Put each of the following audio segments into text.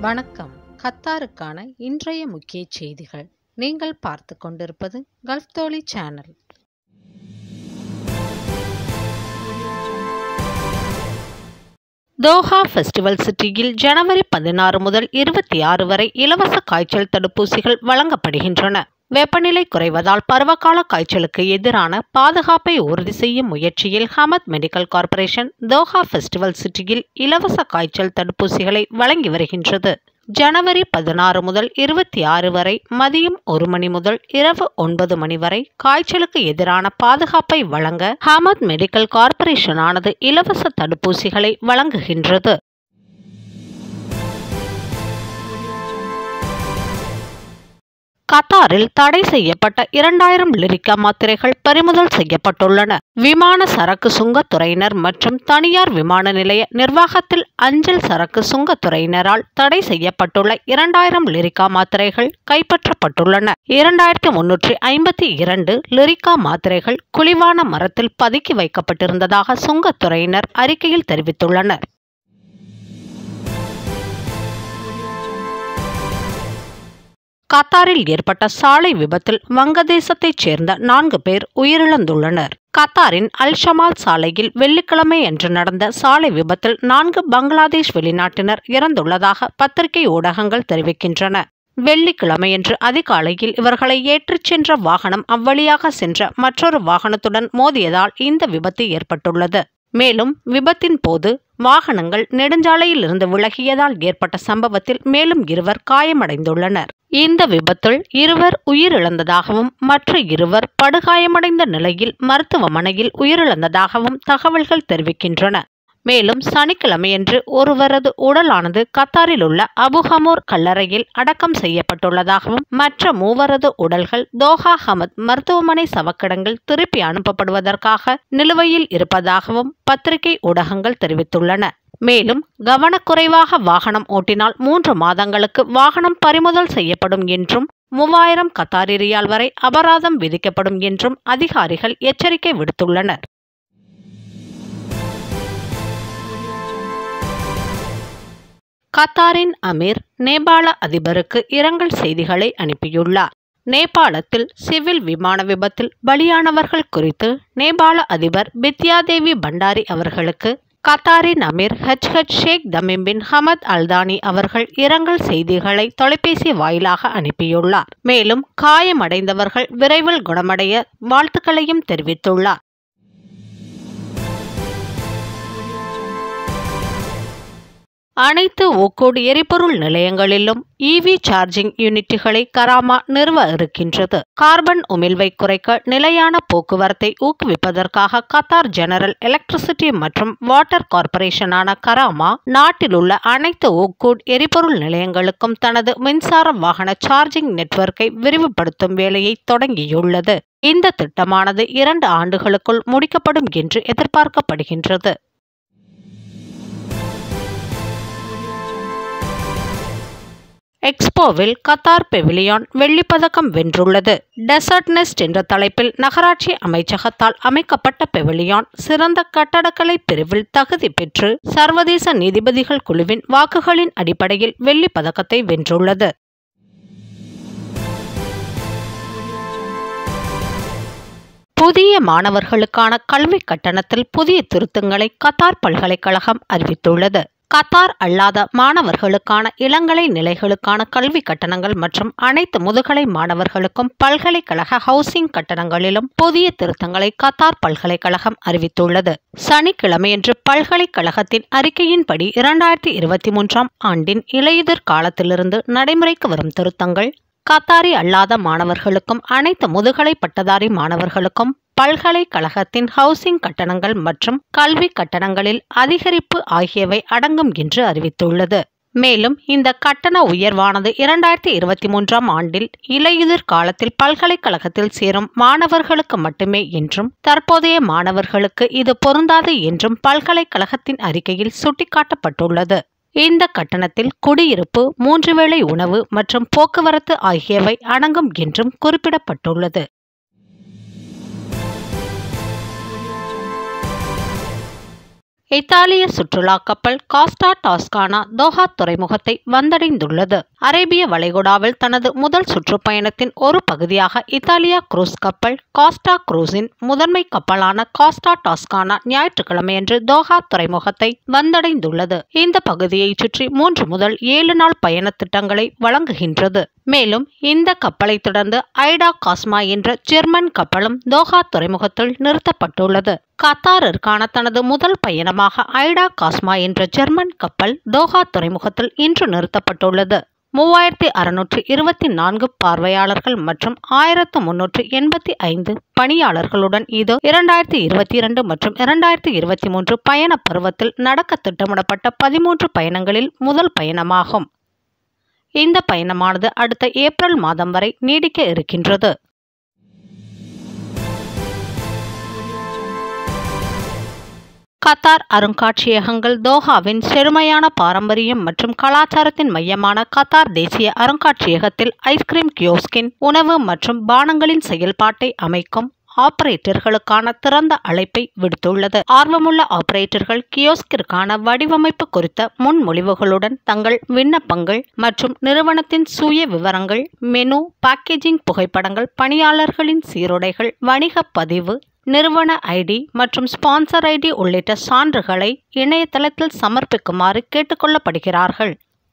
வணக்கம் கத்தாருக்கான இன்றைய முக்கிய செய்திகள் நீங்கள் பார்த்து கொண்டிருப்பது கல்ஃப் தோழி சேனல் தோஹா ஃபெஸ்டிவல் சிட்டியில் ஜனவரி பதினாறு முதல் இருபத்தி ஆறு வரை இலவச காய்ச்சல் தடுப்பூசிகள் வழங்கப்படுகின்றன வெப்பநிலை குறைவதால் பருவகால காய்ச்சலுக்கு எதிரான பாதுகாப்பை உறுதி செய்யும் முயற்சியில் Hamad medical corporation Doha festival சிட்டியில் இலவச காய்ச்சல் தடுப்பூசிகளை வழங்கி வருகின்றது ஜனவரி பதினாறு முதல் இருபத்தி ஆறு வரை மதியம் ஒரு மணி முதல் இரவு ஒன்பது மணி வரை காய்ச்சலுக்கு எதிரான பாதுகாப்பை வழங்க ஹமத் மெடிக்கல் கார்ப்பரேஷனானது இலவச தடுப்பூசிகளை வழங்குகின்றது கத்தாரில் தடை செய்யப்பட்ட இரண்டாயிரம் லிரிக்கா மாத்திரைகள் பறிமுதல் செய்யப்பட்டுள்ளன விமான சரக்கு சுங்கத்துறையினர் மற்றும் தனியார் விமான நிலைய நிர்வாகத்தில் அஞ்சல் சரக்கு சுங்கத்துறையினரால் தடை செய்யப்பட்டுள்ள இரண்டாயிரம் லிரிக்கா மாத்திரைகள் கைப்பற்றப்பட்டுள்ளன இரண்டாயிரத்தி முன்னூற்றி ஐம்பத்தி இரண்டு லிரிக்கா மாத்திரைகள் குழிவான மரத்தில் பதுக்கி வைக்கப்பட்டிருந்ததாக சுங்கத்துறையினர் அறிக்கையில் தெரிவித்துள்ளனர் கத்தாரில் ஏற்பட்ட சாலை விபத்தில் வங்கதேசத்தைச் சேர்ந்த நான்கு பேர் உயிரிழந்துள்ளனர் கத்தாரின் அல் ஷமால் சாலையில் வெள்ளிக்கிழமை அன்று நடந்த சாலை விபத்தில் நான்கு பங்களாதேஷ் வெளிநாட்டினர் இறந்துள்ளதாக பத்திரிகை ஊடகங்கள் தெரிவிக்கின்றன வெள்ளிக்கிழமையன்று அதிகாலையில் இவர்களை ஏற்றிச் சென்ற வாகனம் அவ்வழியாக சென்ற மற்றொரு வாகனத்துடன் மோதியதால் இந்த விபத்து ஏற்பட்டுள்ளது மேலும் விபத்தின் போது வாகனங்கள் நெடுஞ்சாலையில் இருந்து விலகியதால் ஏற்பட்ட சம்பவத்தில் மேலும் இருவர் காயமடைந்துள்ளனர் இந்த விபத்தில் இருவர் உயிரிழந்ததாகவும் மற்ற இருவர் படுகாயமடைந்த நிலையில் மருத்துவமனையில் உயிரிழந்ததாகவும் தகவல்கள் தெரிவிக்கின்றன மேலும் சனிக்கிழமையன்று ஒருவரது உடலானது கத்தாரில் உள்ள அபுஹமூர் கல்லறையில் அடக்கம் செய்யப்பட்டுள்ளதாகவும் மற்ற மூவரது உடல்கள் தோஹா ஹமத் மருத்துவமனை சவக்கிடங்கள் திருப்பி அனுப்பப்படுவதற்காக நிலுவையில் இருப்பதாகவும் பத்திரிகை ஊடகங்கள் தெரிவித்துள்ளன மேலும் கவனக்குறைவாக வாகனம் ஓட்டினால் மூன்று மாதங்களுக்கு வாகனம் பறிமுதல் செய்யப்படும் என்றும் மூவாயிரம் கத்தாரி ரியால் வரை அபராதம் விதிக்கப்படும் என்றும் அதிகாரிகள் எச்சரிக்கை விடுத்துள்ளனர் கத்தாரின் அமீர் நேபாள அதிபருக்கு இரங்கல் செய்திகளை அனுப்பியுள்ளார் நேபாளத்தில் சிவில் விமான விபத்தில் பலியானவர்கள் குறித்து நேபாள அதிபர் பித்யாதேவி பண்டாரி அவர்களுக்கு கத்தாரின் அமீர் ஹச் ஹச் Sheikh Tamim bin Hamad Al Thani அவர்கள் இரங்கல் செய்திகளை தொலைபேசி வாயிலாக அனுப்பியுள்ளார் மேலும் காயமடைந்தவர்கள் விரைவில் குணமடைய வாழ்த்துக்களையும் தெரிவித்துள்ளார் அனைத்து ஒக்கோடு எரிபொருள் நிலையங்களிலும் இவி சார்ஜிங் யூனிட்டுகளை கராமா நிறுவ இருக்கின்றது கார்பன் உமிழ்வை குறைக்க நிலையான போக்குவரத்தை ஊக்குவிப்பதற்காக கத்தார் ஜெனரல் எலக்ட்ரிசிட்டி மற்றும் வாட்டர் கார்ப்பரேஷனான கராமா நாட்டில் உள்ள அனைத்து ஒக்கோட் எரிபொருள் நிலையங்களுக்கும் தனது மின்சார வாகன சார்ஜிங் நெட்வொர்க்கை விரிவுபடுத்தும் வேலையை தொடங்கியுள்ளது இந்த திட்டமானது இரண்டு ஆண்டுகளுக்குள் முடிக்கப்படும் என்று எதிர்பார்க்கப்படுகின்றது எக்ஸ்போவில் கத்தார் பெவிலியான் வெள்ளிப்பதக்கம் வென்றுள்ளது டெசர்ட் நெஸ்ட் என்ற தலைப்பில் நகராட்சி அமைச்சகத்தால் அமைக்கப்பட்ட பெவிலியான் சிறந்த கட்டடக்கலை பிரிவில் தகுதி பெற்று சர்வதேச நீதிபதிகள் குழுவின் வாக்குகளின் அடிப்படையில் வெள்ளிப் பதக்கத்தை வென்றுள்ளது புதிய மாணவர்களுக்கான கல்வி கட்டணத்தில் புதிய திருத்தங்களை கத்தார் பல்கலைக்கழகம் அறிவித்துள்ளது கத்தார் அல்லாத மாணவர்களுக்கான இளங்கலை நிலைகளுக்கான கல்வி கட்டணங்கள் மற்றும் அனைத்து முதுகலை மாணவர்களுக்கும் பல்கலைக்கழக ஹவுசிங் கட்டணங்களிலும் புதிய திருத்தங்களை கத்தார் பல்கலைக்கழகம் அறிவித்துள்ளது சனிக்கிழமையன்று பல்கலைக்கழகத்தின் அறிக்கையின்படி இரண்டாயிரத்தி இருபத்தி மூன்றாம் ஆண்டின் இலையுதிர் காலத்திலிருந்து நடைமுறைக்கு வரும் திருத்தங்கள் கத்தாரி அல்லாத மாணவர்களுக்கும் அனைத்து முதுகலை பட்டதாரி மாணவர்களுக்கும் பல்கலைக்கழகத்தின் ஹவுசிங் கட்டணங்கள் மற்றும் கல்வி கட்டணங்களில் அதிகரிப்பு ஆகியவை அடங்கும் என்று அறிவித்துள்ளது மேலும் இந்த கட்டண உயர்வானது இரண்டாயிரத்தி இருபத்தி மூன்றாம் ஆண்டில் இலையுதிர் காலத்தில் பல்கலைக்கழகத்தில் சேரும் மாணவர்களுக்கு மட்டுமே என்றும் தற்போதைய மாணவர்களுக்கு இது பொருந்தாது என்றும் பல்கலைக்கழகத்தின் அறிக்கையில் சுட்டிக்காட்டப்பட்டுள்ளது இந்த கட்டணத்தில் குடியிருப்பு மூன்று வேளை உணவு மற்றும் போக்குவரத்து ஆகியவை அடங்கும் என்றும் குறிப்பிடப்பட்டுள்ளது இத்தாலிய சுற்றுலா கப்பல் காஸ்டா டாஸ்கானா தோஹா துறைமுகத்தை வந்தடைந்துள்ளது அரேபிய வளைகுடாவில் தனது முதல் சுற்றுப்பயணத்தின் ஒரு பகுதியாக இத்தாலியா குரூஸ் கப்பல் காஸ்டா குரூஸின் முதன்மை கப்பலான காஸ்டா டாஸ்கானா ஞாயிற்றுக்கிழமையன்று தோஹா துறைமுகத்தை வந்தடைந்துள்ளது இந்த பகுதியை சுற்றி மூன்று முதல் ஏழு நாள் பயண திட்டங்களை வழங்குகின்றது மேலும் இந்த கப்பலை தொடர்ந்து ஐடா காஸ்மா என்ற ஜெர்மன் கப்பலும் தோஹா துறைமுகத்தில் நிறுத்தப்பட்டுள்ளது கத்தாரிற்கான தனது முதல் பயணமாக ஐடா காஸ்மா என்ற ஜெர்மன் கப்பல் தோஹா துறைமுகத்தில் இன்று நிறுத்தப்பட்டுள்ளது மூவாயிரத்தி அறுநூற்று இருபத்தி நான்கு பார்வையாளர்கள் மற்றும் ஆயிரத்து முன்னூற்று எண்பத்தி ஐந்து பணியாளர்களுடன் இது இரண்டாயிரத்தி இருபத்தி இரண்டு மற்றும் இரண்டாயிரத்தி இருபத்தி மூன்று பயண பருவத்தில் நடக்க திட்டமிடப்பட்ட பதிமூன்று பயணங்களில் முதல் பயணமாகும் இந்த பயணமானது அடுத்த ஏப்ரல் மாதம் வரை நீடிக்க இருக்கின்றது கத்தார் அருங்காட்சியகங்கள் தோஹாவின் செழுமையான பாரம்பரியம் மற்றும் கலாச்சாரத்தின் மையமான கத்தார் தேசிய அருங்காட்சியகத்தில் ஐஸ்கிரீம் கியோஸ்கின் உணவு மற்றும் பானங்களின் செயல்பாட்டை அமைக்கும் ஆபரேட்டர்களுக்கான திறந்த அழைப்பை விடுத்துள்ளது ஆர்வமுள்ள ஆபரேட்டர்கள் கியோஸ்கிற்கான வடிவமைப்பு குறித்த முன்மொழிவுகளுடன் தங்கள் விண்ணப்பங்கள் மற்றும் நிறுவனத்தின் சுய விவரங்கள் மெனு பேக்கேஜிங் புகைப்படங்கள் பணியாளர்களின் சீருடைகள் வணிக பதிவு நிறுவன ஐடி மற்றும் ஸ்பான்சர் ஐடி உள்ளிட்ட சான்றுகளை இணையதளத்தில் சமர்ப்பிக்குமாறு கேட்டுக்கொள்ளப்படுகிறார்கள்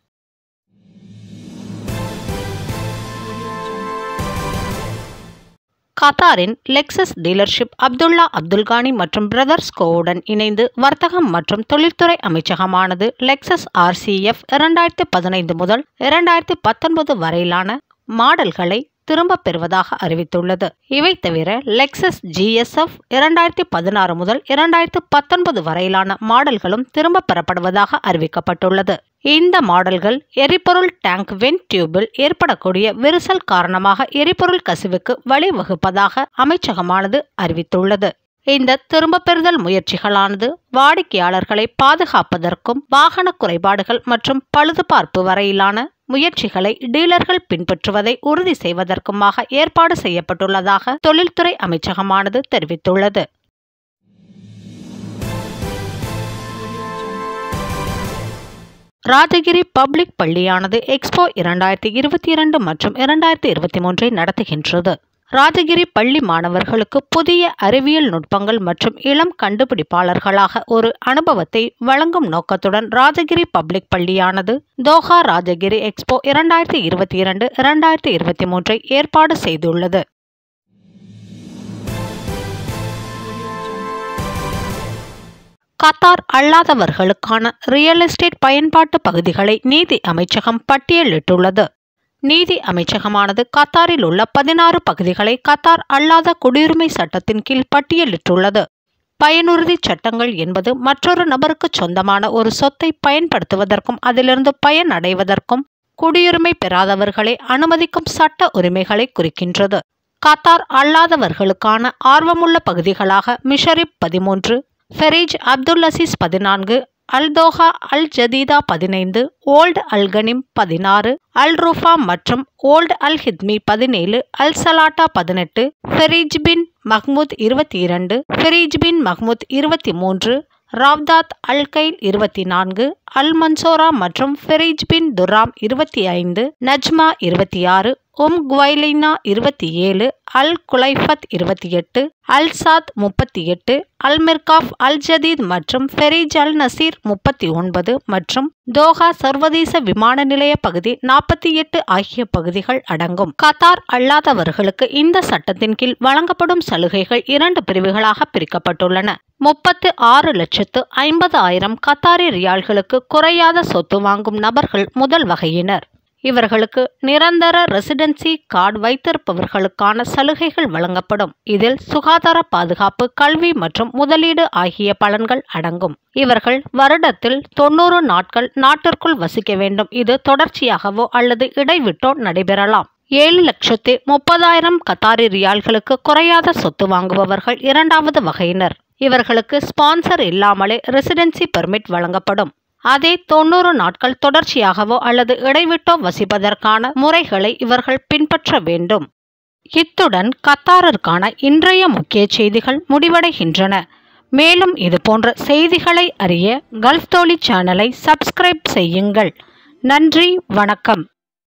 கத்தாரின் லெக்சஸ் டீலர்ஷிப் அப்துல்லா அப்துல்கானி மற்றும் பிரதர்ஸ் கோவுடன் இணைந்து வர்த்தகம் மற்றும் தொழில்துறை அமைச்சகமானது லெக்சஸ் ஆர்சிஎஃப் இரண்டாயிரத்தி பதினைந்து முதல் இரண்டாயிரத்தி பத்தொன்பது வரையிலான மாடல்களை திரும்பப் பெறுவதாக அறிவித்துள்ளது இவை தவிர லெக்சஸ் ஜிஎஸ்எஃப் இரண்டாயிரத்தி பதினாறு முதல் இரண்டாயிரத்தி பத்தொன்பது வரையிலான மாடல்களும் திரும்பப் பெறப்படுவதாக அறிவிக்கப்பட்டுள்ளது இந்த மாடல்கள் எரிபொருள் டேங்க் வென் டியூபில் ஏற்படக்கூடிய விரிசல் காரணமாக எரிபொருள் கசிவுக்கு வழிவகுப்பதாக அமைச்சகமானது அறிவித்துள்ளது இந்த திரும்பப் பெறுதல் முயற்சிகளானது வாடிக்கையாளர்களை பாதுகாப்பதற்கும் வாகன குறைபாடுகள் மற்றும் பழுதுபார்ப்பு வரையிலான முயற்சிகளை டீலர்கள் பின்பற்றுவதை உறுதி செய்வதற்குமாக ஏற்பாடு செய்யப்பட்டுள்ளதாக தொழில்துறை அமைச்சகமானது தெரிவித்துள்ளது ராஜகிரி பப்ளிக் பள்ளியானது எக்ஸ்போ இரண்டாயிரத்தி இருபத்தி இரண்டு மற்றும் இரண்டாயிரத்தி இருபத்தி மூன்றை நடத்துகின்றது ராஜகிரி பள்ளி மாணவர்களுக்கு புதிய அறிவியல் நுட்பங்கள் மற்றும் இளம் கண்டுபிடிப்பாளர்களாக ஒரு அனுபவத்தை வழங்கும் நோக்கத்துடன் ராஜகிரி பப்ளிக் பள்ளியானது தோஹா ராஜகிரி எக்ஸ்போ இரண்டாயிரத்தி இருபத்தி இரண்டு இரண்டாயிரத்தி இருபத்தி மூன்றை ஏற்பாடு செய்துள்ளது கத்தார் அல்லாதவர்களுக்கான ரியல் எஸ்டேட் பயன்பாட்டு பகுதிகளை நீதி அமைச்சகம் பட்டியலிட்டுள்ளது நீதி அமைச்சகமானது கத்தாரில் உள்ள பதினாறு பகுதிகளை கத்தார் அல்லாத குடியுரிமை சட்டத்தின் கீழ் பட்டியலிட்டுள்ளது பயனுறுதி சட்டங்கள் என்பது மற்றொரு நபருக்கு சொந்தமான ஒரு சொத்தை பயன்படுத்துவதற்கும் அதிலிருந்து பயன் அடைவதற்கும் குடியுரிமை பெறாதவர்களை அனுமதிக்கும் சட்ட உரிமைகளை குறிக்கின்றது கத்தார் அல்லாதவர்களுக்கான ஆர்வமுள்ள பகுதிகளாக மிஷரிப் பதிமூன்று ஃபெரீஜ் அப்துல் அசீஸ் பதினான்கு அல்தோஹா அல் ஜதீதா பதினைந்து ஓல்ட் அல்கனிம் பதினாறு அல் ரூஃபா மற்றும் ஓல்ட் அல் ஹித்மி பதினேழு அல் சலாட்டா பதினெட்டு ஃபெரீஜ் பின் மஹ்மூத் இருபத்தி இரண்டு ஃபெரீஜ் பின் மஹ்மூத் இருபத்தி மூன்று ராவ்தாத் அல் கைல் இருபத்தி நான்கு அல் மன்சோரா மற்றும் ஃபெரீஜ் பின் துராம் இருபத்தி ஐந்து நஜ்மா இருபத்தி ஆறு உம் குவைலினா இருபத்தி ஏழு அல் குலைஃபத் இருபத்தி எட்டு அல் சாத் முப்பத்தி எட்டு அல் மிர்காஃப் அல் ஜதீத் மற்றும் ஃபெரீஜ் அல் நசீர் முப்பத்தி ஒன்பது மற்றும் தோஹா சர்வதேச விமான நிலைய பகுதி நாற்பத்தி எட்டு ஆகிய பகுதிகள் அடங்கும் கத்தார் அல்லாதவர்களுக்கு இந்த சட்டத்தின் கீழ் வழங்கப்படும் சலுகைகள் இரண்டு பிரிவுகளாக பிரிக்கப்பட்டுள்ளன முப்பத்து ஆறு லட்சத்து ஐம்பது ஆயிரம் கத்தாரி ரியால்களுக்கு குறையாத சொத்து வாங்கும் நபர்கள் முதல் வகையினர் இவர்களுக்கு நிரந்தர ரெசிடென்சி கார்டு வைத்திருப்பவர்களுக்கான சலுகைகள் வழங்கப்படும் இதில் சுகாதார பாதுகாப்பு கல்வி மற்றும் முதலீடு ஆகிய பலன்கள் அடங்கும் இவர்கள் வருடத்தில் தொண்ணூறு நாட்கள் நாட்டிற்குள் வசிக்க வேண்டும் இது தொடர்ச்சியாகவோ அல்லது இடைவிட்டோ நடைபெறலாம் ஏழு லட்சத்து முப்பதாயிரம் கத்தாரி ரியால்களுக்கு குறையாத சொத்து வாங்குபவர்கள் இரண்டாவது வகையினர் இவர்களுக்கு ஸ்பான்சர் இல்லாமலே ரெசிடென்சி பெர்மிட் வழங்கப்படும் அதே தொண்ணூறு நாட்கள் தொடர்ச்சியாகவோ அல்லது இடைவிட்டோ வசிப்பதற்கான முறைகளை இவர்கள் பின்பற்ற வேண்டும் இத்துடன் கத்தாரிற்கான இன்றைய முக்கிய செய்திகள் முடிவடைகின்றன மேலும் இது போன்ற செய்திகளை அறிய கல்ஃப் தோழி சேனலை சப்ஸ்கிரைப் செய்யுங்கள் நன்றி வணக்கம்